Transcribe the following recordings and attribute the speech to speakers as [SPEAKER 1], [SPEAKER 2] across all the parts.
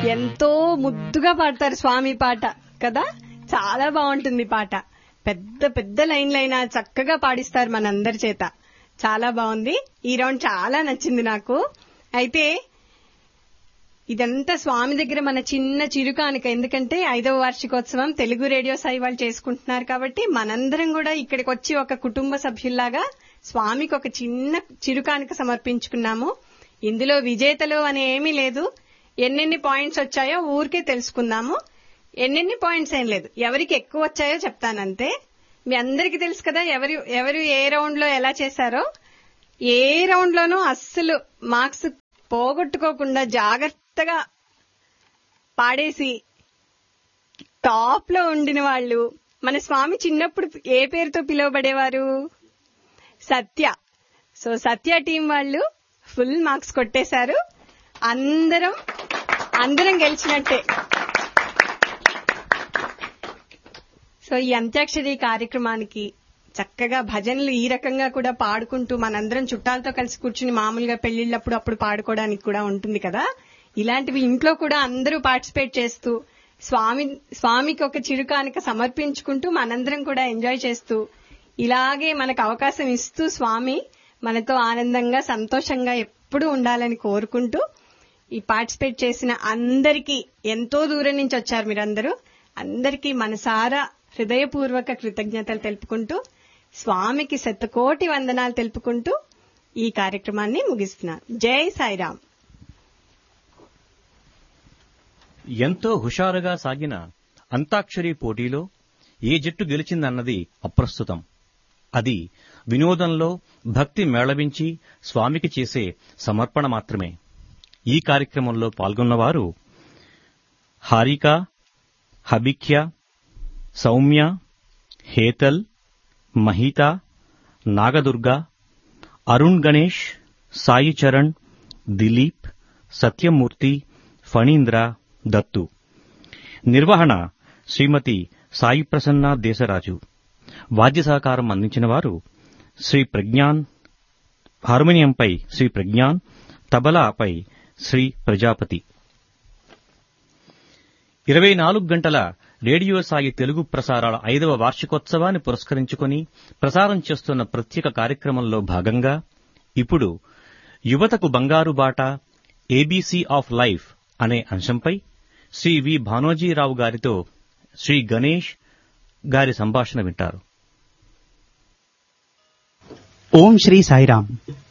[SPEAKER 1] ఎంతో ముద్దుగా పాడతారు స్వామి పాట కదా చాలా బాగుంటుంది పాట పెద్ద పెద్ద లైన్లైనా చక్కగా పాడిస్తారు మనందరి చేత చాలా బాగుంది ఈ రౌండ్ చాలా నచ్చింది నాకు అయితే ఇదంతా స్వామి దగ్గర మన చిన్న చిరుకానుక ఎందుకంటే ఐదవ వార్షికోత్సవం తెలుగు రేడియో సాయి వాళ్ళు చేసుకుంటున్నారు కాబట్టి మనందరం కూడా ఇక్కడికి వచ్చి ఒక కుటుంబ సభ్యుల్లాగా స్వామికి ఒక చిన్న చిరుకానుక సమర్పించుకున్నాము ఇందులో విజేతలు అని ఏమీ లేదు ఎన్నెన్ని పాయింట్స్ వచ్చాయో ఊరికే తెలుసుకుందాము ఎన్నెన్ని పాయింట్స్ ఏం లేదు ఎవరికి ఎక్కువ వచ్చాయో చెప్తానంతే మీ అందరికీ తెలుసు కదా ఎవరు ఎవరు ఏ రౌండ్ లో ఎలా చేశారో ఏ రౌండ్ లోనూ అస్సలు మార్క్స్ పోగొట్టుకోకుండా జాగ్రత్తగా పాడేసి టాప్ లో ఉండిన వాళ్ళు మన స్వామి చిన్నప్పుడు ఏ పేరుతో పిలువబడేవారు సత్య సో సత్య టీం వాళ్ళు ఫుల్ మార్క్స్ కొట్టేశారు అందరం అందరం గెలిచినట్టే సో ఈ అంత్యాక్షరి కార్యక్రమానికి చక్కగా భజనలు ఈ రకంగా కూడా పాడుకుంటూ మనందరం చుట్టాలతో కలిసి కూర్చుని మామూలుగా పెళ్లిళ్ళప్పుడు అప్పుడు పాడుకోవడానికి కూడా ఉంటుంది కదా ఇలాంటివి ఇంట్లో కూడా అందరూ పార్టిసిపేట్ చేస్తూ స్వామి స్వామికి ఒక చిరుకానిక సమర్పించుకుంటూ మనందరం కూడా ఎంజాయ్ చేస్తూ ఇలాగే మనకు అవకాశం ఇస్తూ స్వామి మనతో ఆనందంగా సంతోషంగా ఎప్పుడూ ఉండాలని కోరుకుంటూ ఈ పార్టిసిపేట్ చేసిన అందరికీ ఎంతో దూరం నుంచి వచ్చారు మీరందరూ అందరికీ మనసారా హృదయపూర్వక కృతజ్ఞతలు తెలుపుకుంటూ స్వామికి శతకోటి వందనాలు తెలుపుకుంటూ ఈ కార్యక్రమాన్ని ముగిస్తున్నాను జై సాయిరాం
[SPEAKER 2] ఎంతో హుషారుగా సాగిన అంతాక్షరి పోటీలో ఏ జట్టు గెలిచిందన్నది అప్రస్తుతం అది వినోదంలో భక్తి మేళవించి స్వామికి చేసే సమర్పణ మాత్రమే ఈ కార్యక్రమంలో పాల్గొన్నవారు హారిక హబిఖ్య సౌమ్య హేతల్ మహిత నాగదుర్గ అరుణ్ గణేష్ సాయి చరణ్ దిలీప్ సత్యమూర్తి ఫణీంద్ర దత్తు నిర్వహణ శ్రీమతి సాయి ప్రసన్న దేశరాజు వాద్య సహకారం అందించిన వారు శ్రీ ప్రజ్ఞాన్ హార్మోనియంపై శ్రీ ప్రజ్ఞాన్ తబలాపై శ్రీ ప్రజాపతి ఇరవై నాలుగు గంటల రేడియో సాయి తెలుగు ప్రసారాల ఐదవ వార్షికోత్సవాన్ని పురస్కరించుకొని ప్రసారం చేస్తున్న ప్రత్యేక కార్యక్రమంలో భాగంగా ఇప్పుడు యువతకు బంగారు బాట ఏబీసీ ఆఫ్ లైఫ్ అనే అంశంపై శ్రీ వి భానోజీరావు గారితో శ్రీ గణేష్ గారి సంభాషణ వింటారు
[SPEAKER 3] ఓం శ్రీ సాయిరామ్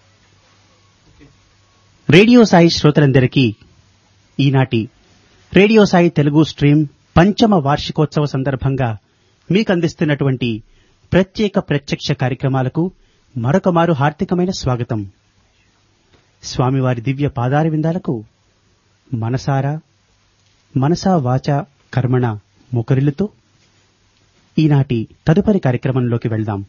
[SPEAKER 3] రేడియో సాయి శ్రోతలందరికీ ఈనాటి రేడియో సాయి తెలుగు స్ట్రీమ్ పంచమ వార్షికోత్సవ సందర్భంగా మీకు అందిస్తున్నటువంటి ప్రత్యేక ప్రత్యక్ష కార్యక్రమాలకు మరొక మారు హార్దికమైన స్వాగతం స్వామివారి దివ్య పాదార విందాలకు మనసారా మనసా వాచ కర్మణ ముకరిల్లుతూ ఈనాటి తదుపరి కార్యక్రమంలోకి వెళ్దాం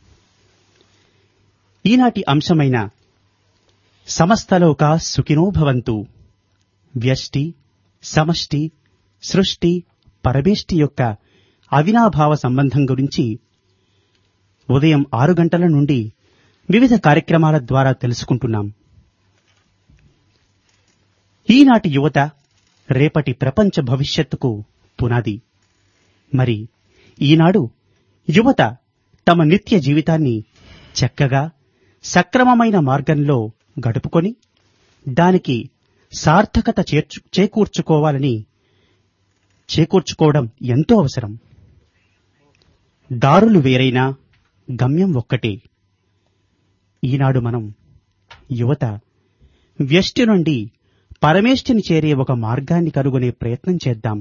[SPEAKER 3] ఈనాటి అంశమైన సమస్తలోక సుఖినో భవంతు వ్యష్టి సమష్టి సృష్టి పరమేష్టి యొక్క అవినాభావ సంబంధం గురించి ఉదయం ఆరు గంటల నుండి వివిధ కార్యక్రమాల ద్వారా తెలుసుకుంటున్నాం ఈనాటి యువత రేపటి ప్రపంచ భవిష్యత్తుకు పునాది మరి ఈనాడు యువత తమ నిత్య జీవితాన్ని చక్కగా సక్రమమైన మార్గంలో గడుపుకొని దానికి సార్థకత చేర్చు చేకూర్చుకోవాలని చేకూర్చుకోవడం ఎంతో అవసరం దారులు వేరైనా గమ్యం ఒక్కటే ఈనాడు మనం యువత వ్యష్టి నుండి పరమేష్టిని చేరే ఒక మార్గాన్ని కనుగొనే ప్రయత్నం చేద్దాం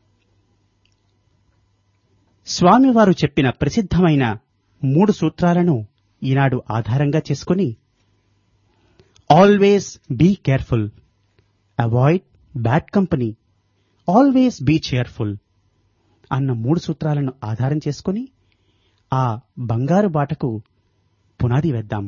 [SPEAKER 3] స్వామివారు చెప్పిన ప్రసిద్ధమైన మూడు సూత్రాలను ఈనాడు ఆధారంగా చేసుకుని always be careful avoid bad company always be careful అన్న మూడు సూత్రాలను ఆధారం చేసుకుని ఆ బంగారు బాటకు పునాది వేద్దాం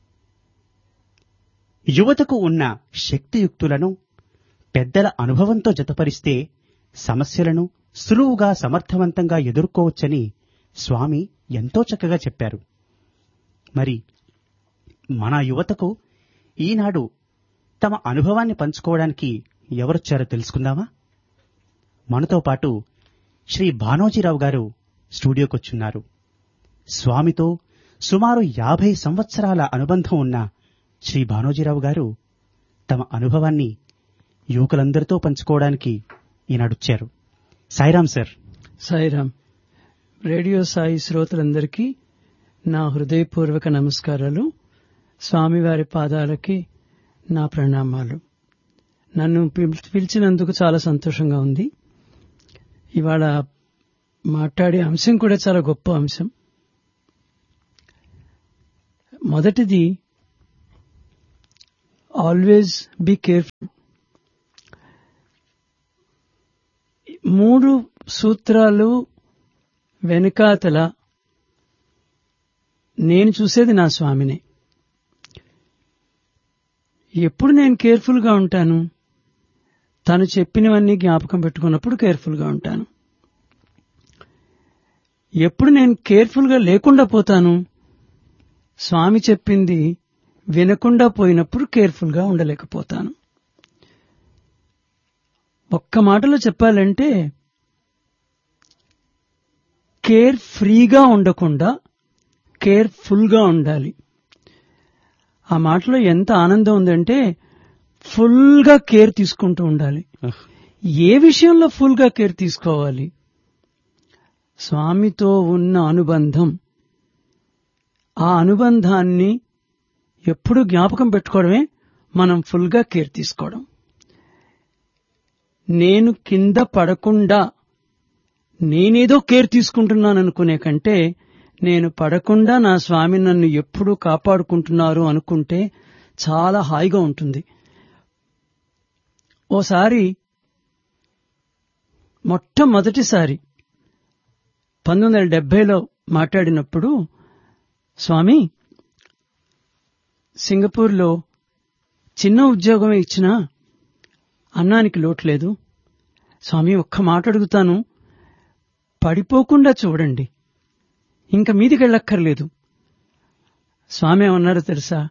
[SPEAKER 3] యువతకు ఉన్న శక్తియుక్తులను పెద్దల అనుభవంతో జతపరిస్తే సమస్యలను సులువుగా సమర్థవంతంగా ఎదుర్కోవచ్చని స్వామి ఎంతో చక్కగా చెప్పారు మరి మన యువతకు ఈనాడు తమ అనుభవాన్ని పంచుకోవడానికి ఎవరొచ్చారో తెలుసుకుందామా మనతో పాటు శ్రీ భానోజీరావు గారు స్టూడియోకొచ్చున్నారు స్వామితో సుమారు యాభై సంవత్సరాల అనుబంధం ఉన్న శ్రీ భానోజీరావు గారు తమ అనుభవాన్ని యువకులందరితో పంచుకోవడానికి ఈనాడొచ్చారు సాయిరాం సార్
[SPEAKER 4] సాయిరామ్ రేడియో సాయి శ్రోతలందరికీ నా హృదయపూర్వక నమస్కారాలు స్వామివారి పాదాలకి నా ప్రణామాలు నన్ను పిల్- పిలిచినందుకు చాలా సంతోషంగా ఉంది ఇవాళ మాట్లాడే అంశం కూడా చాలా గొప్ప అంశం మొదటిది ఆల్వేస్ బీ కేర్ఫుల్ మూడు సూత్రాలు వెనుకాతల నేను చూసేది నా స్వామినే ఎప్పుడు నేను కేర్ఫుల్గా ఉంటాను తను చెప్పినవన్నీ జ్ఞాపకం పెట్టుకున్నప్పుడు కేర్ఫుల్గా ఉంటాను ఎప్పుడు నేను కేర్ఫుల్గా లేకుండా పోతాను స్వామి చెప్పింది వినకుండా పోయినప్పుడు కేర్ఫుల్గా ఉండలేకపోతాను ఒక్క మాటలో చెప్పాలంటే కేర్ ఫ్రీగా ఉండకుండా కేర్ఫుల్గా ఉండాలి ఆ మాటలో ఎంత ఆనందం ఉందంటే ఫుల్గా కేర్ తీసుకుంటూ ఉండాలి ఏ విషయంలో ఫుల్గా కేర్ తీసుకోవాలి స్వామితో ఉన్న అనుబంధం ఆ అనుబంధాన్ని ఎప్పుడు జ్ఞాపకం పెట్టుకోవడమే మనం ఫుల్గా కేర్ తీసుకోవడం నేను కింద పడకుండా నేనేదో కేర్ తీసుకుంటున్నాను అనుకునే కంటే నేను పడకుండా నా స్వామి నన్ను ఎప్పుడూ కాపాడుకుంటున్నారు అనుకుంటే చాలా హాయిగా ఉంటుంది ఓసారి మొట్టమొదటిసారి పంతొమ్మిది వందల డెబ్బైలో మాట్లాడినప్పుడు స్వామి సింగపూర్లో చిన్న ఉద్యోగమే ఇచ్చినా అన్నానికి లోటు లేదు స్వామి ఒక్క మాట అడుగుతాను పడిపోకుండా చూడండి ఇంక మీదికెళ్ళక్కర్లేదు స్వామి ఏమన్నారో తెలుసా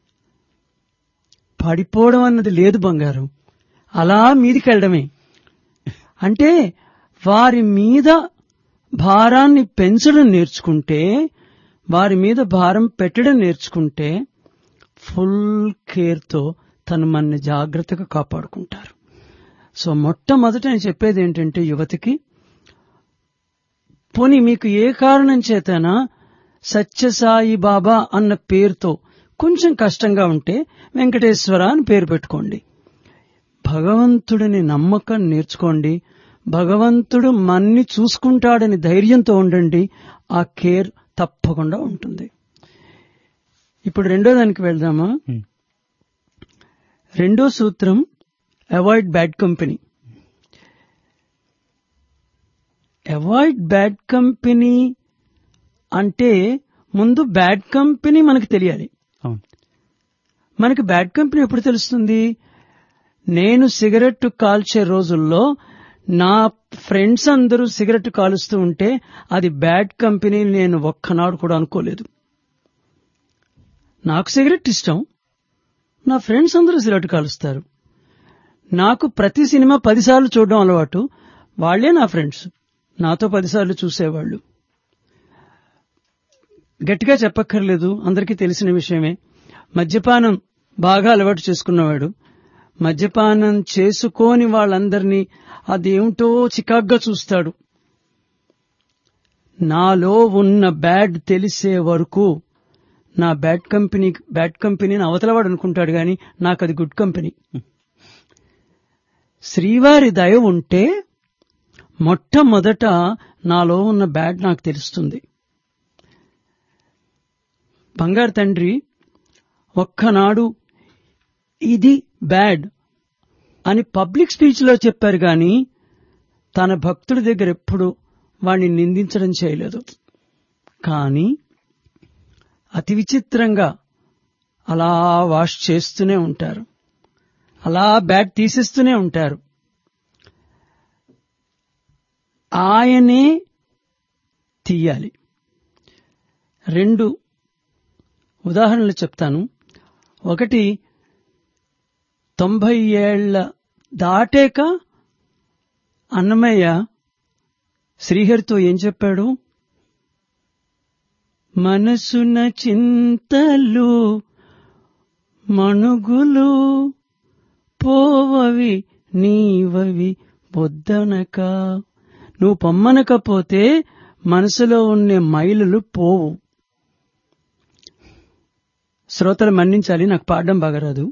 [SPEAKER 4] పడిపోవడం అన్నది లేదు బంగారం అలా మీదికెళ్ళడమే అంటే వారి మీద భారాన్ని పెంచడం నేర్చుకుంటే వారి మీద భారం పెట్టడం నేర్చుకుంటే ఫుల్ కేర్తో తను మనని జాగ్రత్తగా కాపాడుకుంటారు సో మొట్టమొదట నేను చెప్పేది ఏంటంటే యువతికి పోనీ మీకు ఏ కారణం చేతనా సత్యసాయి బాబా అన్న పేరుతో కొంచెం కష్టంగా ఉంటే వెంకటేశ్వర అని పేరు పెట్టుకోండి భగవంతుడిని నమ్మకం నేర్చుకోండి భగవంతుడు మన్ని చూసుకుంటాడని ధైర్యంతో ఉండండి ఆ కేర్ తప్పకుండా ఉంటుంది ఇప్పుడు రెండో దానికి వెళ్దామా
[SPEAKER 3] Hmm.
[SPEAKER 4] రెండో సూత్రం avoid bad company avoid bad company అంటే ముందు బ్యాడ్ కంపెనీ మనకు తెలియాలి
[SPEAKER 3] అవును
[SPEAKER 4] మనకి బ్యాడ్ కంపెనీ ఎప్పుడు తెలుస్తుంది నేను సిగరెట్ కాల్చే రోజుల్లో నా ఫ్రెండ్స్ అందరూ సిగరెట్ కాలుస్తూ ఉంటే అది బ్యాడ్ కంపెనీ నేను ఒక్కనాడు కూడా అనుకోలేదు నాకు సిగరెట్ ఇష్టం నా ఫ్రెండ్స్ అందరూ సిగరెట్ కాలుస్తారు నాకు ప్రతి సినిమా పదిసార్లు చూడడం అలవాటు వాళ్లే నా ఫ్రెండ్స్ నాతో పదిసార్లు చూసేవాళ్ళు గట్టిగా చెప్పక్కర్లేదు అందరికీ తెలిసిన విషయమే మద్యపానం బాగా అలవాటు చేసుకున్నవాడు మద్యపానం చేసుకోని వాళ్ళందరినీ అదేమిటో చికాగ్గా చూస్తాడు నాలో ఉన్న బ్యాడ్ తెలిసే వరకు నా బ్యాడ్ కంపెనీ బ్యాడ్ కంపెనీని అవతలవాడు అనుకుంటాడు గాని నాకు అది గుడ్ కంపెనీ శ్రీవారి దయ ఉంటే మొట్టమొదట నాలో ఉన్న బ్యాడ్ నాకు తెలుస్తుంది బంగారు తండ్రి ఒక్కనాడు ఇది బ్యాడ్ అని పబ్లిక్ స్పీచ్లో చెప్పారు గాని తన భక్తుడి దగ్గర ఎప్పుడు వాణ్ణి నిందించడం చేయలేదు కానీ అతి విచిత్రంగా అలా వాష్ చేస్తూనే ఉంటారు అలా బ్యాట్ తీసేస్తూనే ఉంటారు ఆయనే తీయాలి రెండు ఉదాహరణలు చెప్తాను ఒకటి తొంభై ఏళ్ల దాటాక అన్నమయ్య శ్రీహరితో ఏం చెప్పాడు మనసున చింతలు మణుగులు పోవవి నీవవి బొద్దనక నువ్వు పొమ్మనకపోతే మనసులో ఉండే మైలులు పోవు శ్రోతలు మన్నించాలి నాకు పాడడం బాగా రాదు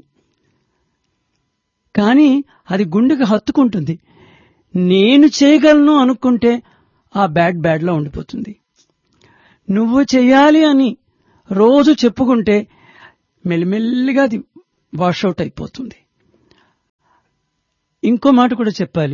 [SPEAKER 4] కానీ అది గుండెకు హత్తుకుంటుంది నేను చేయగలను అనుకుంటే ఆ బ్యాడ్ బ్యాడ్లో ఉండిపోతుంది నువ్వు చెయ్యాలి అని రోజు చెప్పుకుంటే మెల్లిమెల్లిగా అది వాషౌట్ అయిపోతుంది ఇంకో మాట కూడా చెప్పాలి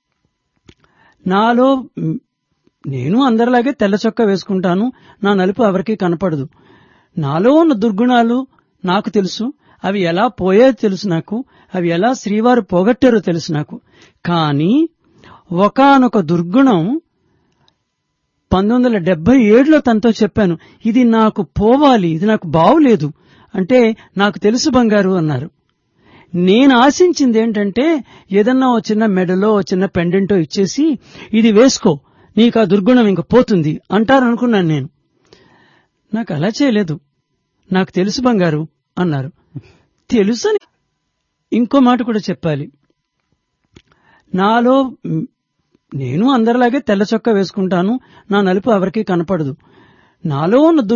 [SPEAKER 4] నాలో మ్, నేను అందరిలాగే తెల్ల చొక్కా వేసుకుంటాను నా నలుపు ఎవరికీ కనపడదు నాలో ఉన్న దుర్గుణాలు నాకు తెలుసు అవి ఎలా పోయేది తెలుసు నాకు అవి ఎలా శ్రీవారు పోగొట్టారో తెలుసు నాకు కానీ ఒకానొక దుర్గుణం పంతొమ్మిది వందల డెబ్బై ఏడులో తనతో చెప్పాను ఇది నాకు పోవాలి ఇది నాకు బావులేదు అంటే నాకు తెలుసు బంగారు అన్నారు నేను ఆశించింది ఏంటంటే ఏదన్నా ఓ చిన్న మెడలో ఓ చిన్న పెండెంటో ఇచ్చేసి ఇది వేసుకో నీకు ఆ దుర్గుణం ఇంక పోతుంది అంటారు అనుకున్నాను నేను నాకు అలా చేయలేదు నాకు తెలుసు బంగారు అన్నారు తెలుసని ఇంకో మాట కూడా చెప్పాలి నాలో మ్, నేను అందరిలాగే తెల్ల చొక్కా వేసుకుంటాను నా నలుపు ఎవరికీ కనపడదు నాలో ఉన్న దు-